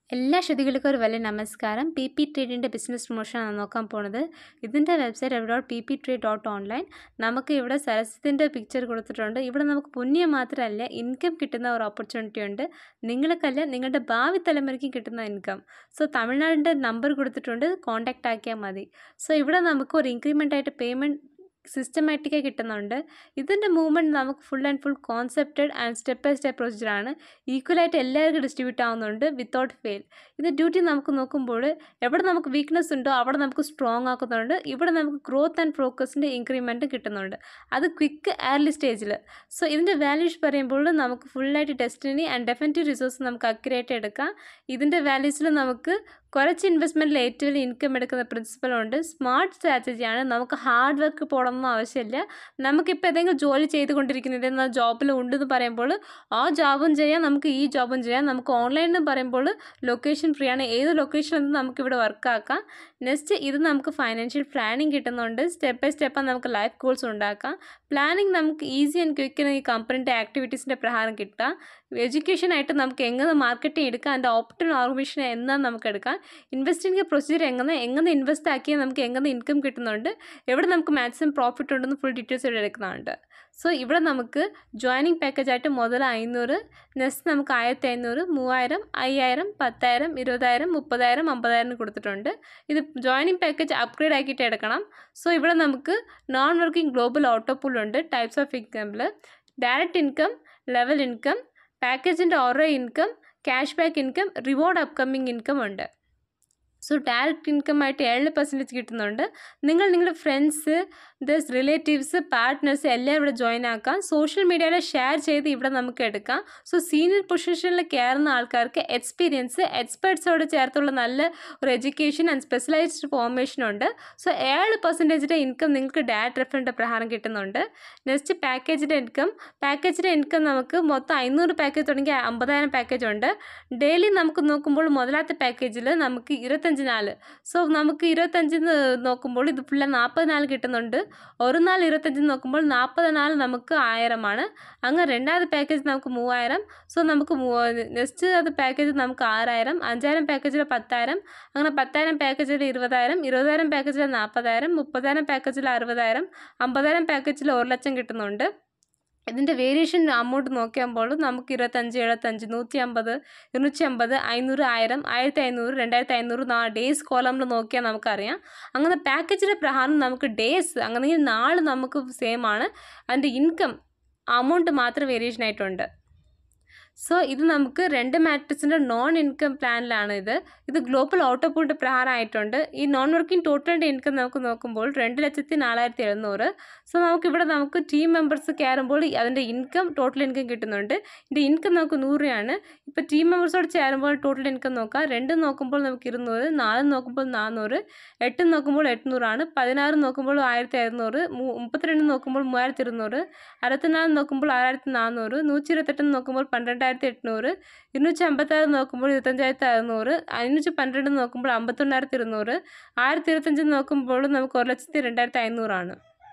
എല്ലാ ശ്രുതികൾക്കും ഒരു വലിയ നമസ്കാരം പി പി ട്രേഡിൻ്റെ ബിസിനസ് പ്രൊമോഷനാണ് നോക്കാൻ പോണത് ഇതിൻ്റെ വെബ്സൈറ്റ് എവിടെ dot P P trade dot online നമുക്ക് ഇവിടെ സരസ്വതിൻ്റെ പിക്ചർ കൊടുത്തിട്ടുണ്ട് ഇവിടെ നമുക്ക് പുണ്യം മാത്രമല്ല ഇൻകം കിട്ടുന്ന ഒരു ഓപ്പർച്യൂണിറ്റി ഉണ്ട് നിങ്ങൾക്കല്ല നിങ്ങളുടെ ഭാവി തലമുറയ്ക്ക് കിട്ടുന്ന ഇൻകം സോ തമിഴ്നാടിൻ്റെ നമ്പർ കൊടുത്തിട്ടുണ്ട് കോൺടാക്റ്റ് ആക്കിയാൽ മതി സോ ഇവിടെ നമുക്ക് ഒരു ഇൻക്രിമെൻ്റ് ആയിട്ട് പേയ്മെൻറ്റ് സിസ്റ്റമാറ്റിക്കായി കിട്ടുന്നുണ്ട് ഇതിൻ്റെ മൂവ്മെൻറ്റ് നമുക്ക് full and full concepted and step by step പ്രൊസീജിയറാണ് ഈക്വലായിട്ട് എല്ലാവർക്കും ഡിസ്ട്രിബ്യൂട്ട് ആവുന്നുണ്ട് വിത്തൗട്ട് ഫെയിൽ ഇത് ഡ്യൂട്ടി നമുക്ക് നോക്കുമ്പോൾ എവിടെ നമുക്ക് വീക്ക്നെസ് ഉണ്ടോ അവിടെ നമുക്ക് സ്ട്രോങ് ആക്കുന്നുണ്ട് ഇവിടെ നമുക്ക് ഗ്രോത്ത് ആൻഡ് ഫോക്കസിൻ്റെ ഇൻക്രിമെൻറ്റ് കിട്ടുന്നുണ്ട് അത് ക്വിക്ക് ഏർലി സ്റ്റേജിൽ സോ ഇതിൻ്റെ വാല്യൂസ് പറയുമ്പോൾ നമുക്ക് ഫുള്ളായിട്ട് ഡെസ്റ്റിനി ആൻഡ് ഡെഫിനറ്റീവ് റിസോഴ്സ് നമുക്ക് അക്യുറേറ്റ് എടുക്കാം ഇതിൻ്റെ വാല്യൂസിൽ നമുക്ക് കുറച്ച് ഇൻവെസ്റ്റ്മെൻറ്റിൽ ഏറ്റവും വലിയ ഇൻകം എടുക്കുന്ന പ്രിൻസിപ്പലുണ്ട് സ്മാർട്ട് സ്ട്രാറ്റജിയാണ് നമുക്ക് ഹാർഡ് വർക്ക് പോകണമെന്നും ആവശ്യമില്ല നമുക്കിപ്പോൾ ഏതെങ്കിലും ജോലി ചെയ്തുകൊണ്ടിരിക്കുന്നത് എന്നാൽ ജോബിൽ ഉണ്ടെന്ന് പറയുമ്പോൾ ആ ജോബും ചെയ്യാം നമുക്ക് ഈ ജോബും ചെയ്യാം നമുക്ക് ഓൺലൈൻ എന്ന് പറയുമ്പോൾ ലൊക്കേഷൻ ഫ്രീ ആണ് ഏത് ലൊക്കേഷനിൽ നിന്ന് നമുക്കിവിടെ വർക്ക് ആക്കാം നെക്സ്റ്റ് ഇത് നമുക്ക് ഫൈനാൻഷ്യൽ പ്ലാനിങ് കിട്ടുന്നുണ്ട് സ്റ്റെപ്പ് ബൈ സ്റ്റെപ്പ് നമുക്ക് ലൈഫ് ഗോൾസ് ഉണ്ടാക്കാം പ്ലാനിങ് നമുക്ക് ഈസി ആൻഡ് ക്വിക്കിന് ഈ കമ്പനിയുടെ ആക്ടിവിറ്റീസിൻ്റെ പ്രകാരം കിട്ടാം എഡ്യൂക്കേഷനായിട്ട് നമുക്ക് എങ്ങനെ മാർക്കറ്റിംഗ് എടുക്കാം അതിൻ്റെ ഓപ്റ്റൽ ഓർഗനൈസേഷൻ എന്നാണ് നമുക്ക് എടുക്കാം ഇൻവെസ്റ്റിംഗ് പ്രൊസീജിയർ എങ്ങനെ എങ്ങനെ ഇൻവെസ്റ്റ് ആക്കിയാൽ നമുക്ക് എങ്ങനെ ഇൻകം കിട്ടുന്നുണ്ട് എവിടെ നമുക്ക് മാക്സിമം പ്രോഫിറ്റ് ഉണ്ടെന്ന് ഫുൾ ഡീറ്റെയിൽസ് ഇവിടെ എടുക്കുന്നുണ്ട് സോ ഇവിടെ നമുക്ക് ജോയിനിങ് പാക്കേജായിട്ട് മുതൽ അഞ്ഞൂറ് നെക്സ്റ്റ് നമുക്ക് ആയിരത്തി അഞ്ഞൂറ് മൂവായിരം അയ്യായിരം പത്തായിരം ഇരുപതായിരം മുപ്പതായിരം അമ്പതായിരം കൊടുത്തിട്ടുണ്ട് ഇത് ജോയിനിങ് പാക്കേജ് അപ്ഗ്രേഡ് ആക്കിയിട്ട് എടുക്കണം സോ ഇവിടെ നമുക്ക് നോൺ വർക്കിംഗ് ഗ്ലോബൽ ഓട്ടോ ഉണ്ട് ടൈപ്സ് ഓഫ് ഇൻകമിൽ ഡയറക്റ്റ് ഇൻകം ലെവൽ ഇൻകം പാക്കേജിൻ്റെ ഓരോ income cash back income reward upcoming income ഉണ്ട് സോ ഡയറക്റ്റ് ഇൻകം ആയിട്ട് ഏഴ് പെർസെൻറ്റേജ് കിട്ടുന്നുണ്ട് നിങ്ങൾ നിങ്ങളുടെ ഫ്രണ്ട്സ് ദസ് റിലേറ്റീവ്സ് പാർട്ട്നേഴ്സ് എല്ലാം ഇവിടെ ജോയിൻ ആക്കാം സോഷ്യൽ മീഡിയയിൽ ഷെയർ ചെയ്ത് ഇവിടെ നമുക്ക് എടുക്കാം സോ സീനിയർ പൊസിഷനിൽ കയറുന്ന ആൾക്കാർക്ക് എക്സ്പീരിയൻസ് എക്സ്പേർട്സോട് ചേർത്തുള്ള നല്ല ഒരു എഡ്യൂക്കേഷൻ ആൻഡ് സ്പെഷ്യലൈസ്ഡ് ഫോർമേഷൻ ഉണ്ട് സോ ഏഴ് പെർസെൻറ്റേജിൻ്റെ ഇൻകം നിങ്ങൾക്ക് ഡയറക്റ്റ് റെഫറിൻ്റെ പ്രകാരം കിട്ടുന്നുണ്ട് നെക്സ്റ്റ് പാക്കേജിൻ്റെ ഇൻകം പാക്കേജിൻ്റെ ഇൻകം നമുക്ക് മൊത്തം അഞ്ഞൂറ് പാക്കേജ് തുടങ്ങി അമ്പതായിരം പാക്കേജ് ഉണ്ട് ഡെയിലി നമുക്ക് നോക്കുമ്പോൾ മുതലാത്ത പാക്കേജിൽ നമുക്ക് ഇരുപത്തഞ്ച് നാല് സോ നമുക്ക് ഇരുപത്തഞ്ചിന് നോക്കുമ്പോൾ ഇത് ഫുള്ള് നാൽപ്പത് നാല് കിട്ടുന്നുണ്ട് ഒരു നാൾ ഇരുപത്തഞ്ചിന് നോക്കുമ്പോൾ നാൽപ്പത് നാല് നമുക്ക് ആയിരമാണ് അങ്ങനെ രണ്ടാമത് പാക്കേജ് നമുക്ക് മൂവായിരം സോ നമുക്ക് നെക്സ്റ്റ് അത് പാക്കേജ് നമുക്ക് ആറായിരം അഞ്ചായിരം പാക്കേജിൽ പത്തായിരം അങ്ങനെ പത്തായിരം പാക്കേജിൽ ഇരുപതായിരം ഇരുപതായിരം പാക്കേജിൽ നാൽപ്പതായിരം മുപ്പതായിരം പാക്കേജിൽ അറുപതായിരം അമ്പതായിരം പാക്കേജിൽ ഒരു ലക്ഷം കിട്ടുന്നുണ്ട് ഇതിൻ്റെ വേരിയേഷൻ അമൗണ്ട് നോക്കിയാകുമ്പോൾ നമുക്ക് ഇരുപത്തഞ്ച് എഴുപത്തഞ്ച് നൂറ്റി അമ്പത് ഇരുന്നൂറ്റി അമ്പത് അഞ്ഞൂറ് ആയിരം ആയിരത്തി അഞ്ഞൂറ് രണ്ടായിരത്തി അഞ്ഞൂറ് നാ ഡേയ്സ് കോളമിൽ നോക്കിയാൽ നമുക്കറിയാം അങ്ങനെ പാക്കേജിൻ്റെ പ്രകാരം നമുക്ക് ഡേയ്സ് അങ്ങനെ നാൾ നമുക്ക് സെയിം ആണ് അതിൻ്റെ ഇൻകം അമൗണ്ട് മാത്രം വേരിയേഷൻ ആയിട്ടുണ്ട് സോ ഇത് നമുക്ക് രണ്ട് മാട്രിക്സിൻ്റെ നോൺ ഇൻകം പ്ലാനിലാണ് ഇത് ഇത് ഗ്ലോബൽ ഓട്ടോപൂട്ട് പ്രകാരമായിട്ടുണ്ട് ഈ നോൺ വർക്കിംഗ് ടോട്ടലിൻ്റെ ഇൻകം നമുക്ക് നോക്കുമ്പോൾ രണ്ട് ലക്ഷത്തി നാലായിരത്തി എഴുന്നൂറ് സോ നമുക്കിവിടെ നമുക്ക് ടീം മെമ്പേഴ്സ് കയറുമ്പോൾ അതിൻ്റെ ഇൻകം ടോട്ടൽ ഇൻകം കിട്ടുന്നുണ്ട് ഇതിൻ്റെ ഇൻകം നമുക്ക് നൂറ് രൂപയാണ് ഇപ്പോൾ ടീം മെമ്പേഴ്സോട് ചേരുമ്പോൾ ടോട്ടൽ ഇൻകം നോക്കാം രണ്ട് നോക്കുമ്പോൾ നമുക്ക് ഇരുന്നൂറ് നാല് നോക്കുമ്പോൾ നാനൂറ് എട്ട് നോക്കുമ്പോൾ എട്ടുന്നൂറാണ് പതിനാറ് നോക്കുമ്പോൾ ആയിരത്തി അറുന്നൂറ് മുപ്പത്തിരണ്ട് നോക്കുമ്പോൾ മൂവായിരത്തി ഇരുന്നൂറ് അറുപത്തിനാല് നോക്കുമ്പോൾ ആറായിരത്തി നാനൂറ് നൂറ്റി ഇരുപത്തെട്ട് നോക്കുമ്പോൾ പന്ത്രണ്ടായിരത്തി എട്ടുന്നൂറ് ഇരുന്നൂറ്റി അമ്പത്താറ് നോക്കുമ്പോൾ ഇരുപത്തഞ്ചായിരത്തി അറുന്നൂറ് അഞ്ഞൂറ്റി പന്ത്രണ്ട് നോക്കുമ്പോൾ അമ്പത്തൊന്നായിരത്തി ഇരുന്നൂറ് ആയിരത്തി ഇരുപത്തഞ്ച് നോക്കുമ്പോൾ നമുക്ക് ഒരു ലക്ഷത്തി രണ്ടായിരത്തി അഞ്ഞൂറാണ്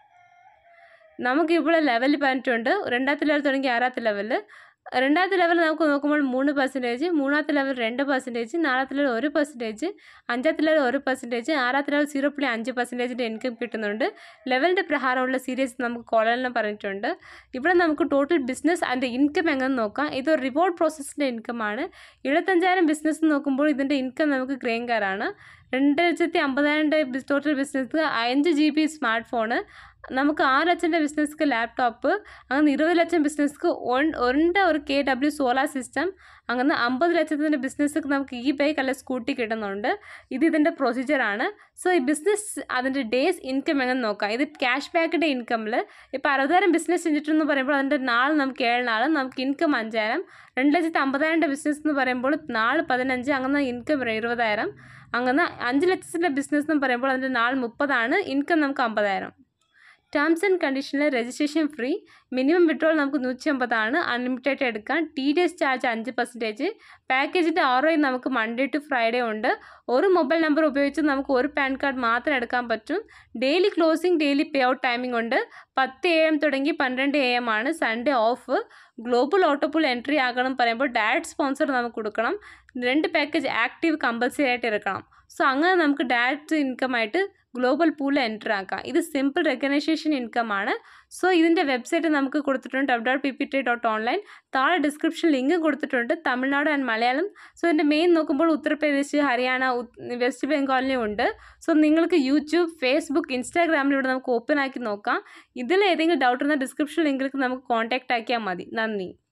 നമുക്ക് ഇവിടെ ലെവൽ പറഞ്ഞിട്ടുണ്ട് രണ്ടാമത്തെ ലെവൽ തുടങ്ങി ആറാമത്തെ ലെവല് രണ്ടാമത്തെ ലെവൽ നമുക്ക് നോക്കുമ്പോൾ മൂന്ന് പെർസെൻറ്റേജ് മൂന്നാമത്തെ ലെവൽ രണ്ട് പെർസെൻറ്റേജ് നാലാമത്തെ ലെവൽ ഒരു പെർസെൻറ്റേജ് അഞ്ചാമത്തെ ലെവൽ ഒരു പെർസെൻറ്റേജ് ആറാമത്തെ ലെവൽ സീറോ പോയിൻറ്റ് അഞ്ച് പെർസെൻറ്റേജിൻ്റെ ഇൻകം കിട്ടുന്നുണ്ട് ലെവലിൻ്റെ പ്രകാരമുള്ള സീരീസ് നമുക്ക് കോളനിലും പറഞ്ഞിട്ടുണ്ട് ഇവിടെ നമുക്ക് ടോട്ടൽ ബിസിനസ് അതിൻ്റെ ഇൻകം എങ്ങനെ നോക്കാം ഇത് റിവാർഡ് പ്രോസസ്സിൻ്റെ ഇൻകമാണ് എഴുപത്തഞ്ചായിരം ബിസിനസ് നോക്കുമ്പോൾ ഇതിൻ്റെ ഇൻകം നമുക്ക് ഗ്രെയിൻ കാറാണ് രണ്ട് ലക്ഷത്തി അമ്പതായിരം ടോട്ടൽ ബിസിനസ് അഞ്ച് ജി ബി സ്മാർട്ട് ഫോണ് നമുക്ക് ആറ് ലക്ഷത്തിൻ്റെ ബിസിനസ്ക്ക് ലാപ്ടോപ്പ് അങ്ങനെ ഇരുപത് ലക്ഷം ബിസിനസ്ക്ക് ഒൺ ഒണ്ട ഒരു കെ ഡബ്ല്യു സോളാർ സിസ്റ്റം അങ്ങനെ അമ്പത് ലക്ഷത്തിൻ്റെ ബിസിനസ്ക്ക് നമുക്ക് ഈ ബൈക്ക് അല്ല സ്കൂട്ടി കിട്ടുന്നുണ്ട് ഇത് ഇതിൻ്റെ പ്രൊസീജിയറാണ് സോ ഈ ബിസിനസ് അതിൻ്റെ ഡേയ്സ് ഇൻകം എങ്ങനെ നോക്കാം ഇത് ക്യാഷ് ബാക്കിൻ്റെ ഇൻകമിൽ ഇപ്പോൾ അറുപതായിരം ബിസിനസ് ചെയ്തിട്ടെന്ന് പറയുമ്പോൾ അതിൻ്റെ നാളെ നമുക്ക് ഏഴ് നാൾ നമുക്ക് ഇൻകം അഞ്ചായിരം രണ്ട് ലക്ഷത്തി അമ്പതായിരം ബിസിനസ് എന്ന് പറയുമ്പോൾ നാല് പതിനഞ്ച് അങ്ങനെ ഇൻകം ഇരുപതായിരം അങ്ങനെ അഞ്ച് ലക്ഷത്തിൻ്റെ ബിസിനസ് എന്ന് പറയുമ്പോൾ അതിൻ്റെ നാൾ മുപ്പതാണ് ഇൻകം നമുക്ക് അമ്പതായിരം ടേംസ് ആൻഡ് കണ്ടീഷനിൽ രജിസ്ട്രേഷൻ ഫ്രീ മിനിമം വിഡ്രോൾ നമുക്ക് നൂറ്റി അമ്പതാണ് അൺലിമിറ്റഡ് എടുക്കാം ടി ഡി എസ് ചാർജ് അഞ്ച് പെർസെൻറ്റേജ് പാക്കേജിൻ്റെ ആർ ഐ നമുക്ക് മൺഡേ ടു ഫ്രൈഡേ ഉണ്ട് ഒരു മൊബൈൽ നമ്പർ ഉപയോഗിച്ച് നമുക്ക് ഒരു പാൻ കാർഡ് മാത്രം എടുക്കാൻ പറ്റും daily closing daily pay out timing ഉണ്ട് പത്ത് എ എം തുടങ്ങി പന്ത്രണ്ട് എ എം ആണ് Sunday off global auto pool entry ആകണം പറയുമ്പോൾ ഡയറക്റ്റ് സ്പോൺസർ നമുക്ക് കൊടുക്കണം രണ്ട് പാക്കേജ് ആക്റ്റീവ് കമ്പൽസറി ആയിട്ട് എടുക്കണം സോ അങ്ങനെ നമുക്ക് ഡയറക്റ്റ് ഇൻകം ആയിട്ട് ഗ്ലോബൽ പൂളിൽ എൻ്റർ ആക്കാം ഇത് സിമ്പിൾ റെക്കഗ്നൈസേഷൻ ഇൻകം ആണ് സോ ഇതിൻ്റെ വെബ്സൈറ്റ് നമുക്ക് കൊടുത്തിട്ടുണ്ട് W dot P P T dot online താഴെ ഡിസ്ക്രിപ്ഷൻ ലിങ്ക് കൊടുത്തിട്ടുണ്ട് തമിഴ്നാട് ആൻഡ് മലയാളം സോ ഇതിൻ്റെ മെയിൻ നോക്കുമ്പോൾ ഉത്തർപ്രദേശ് ഹരിയാന വെസ്റ്റ് ബംഗാളിലും ഉണ്ട് സോ നിങ്ങൾക്ക് യൂട്യൂബ് ഫേസ്ബുക്ക് ഇൻസ്റ്റാഗ്രാമിലൂടെ നമുക്ക് ഓപ്പൺ ആക്കി നോക്കാം ഇതിൽ ഏതെങ്കിലും ഡൗട്ട് ഉണ്ടെങ്കിൽ ഡിസ്ക്രിപ്ഷൻ ലിങ്കിലേക്ക് നമുക്ക് കോൺടാക്റ്റ് ആക്കിയാൽ മതി നന്ദി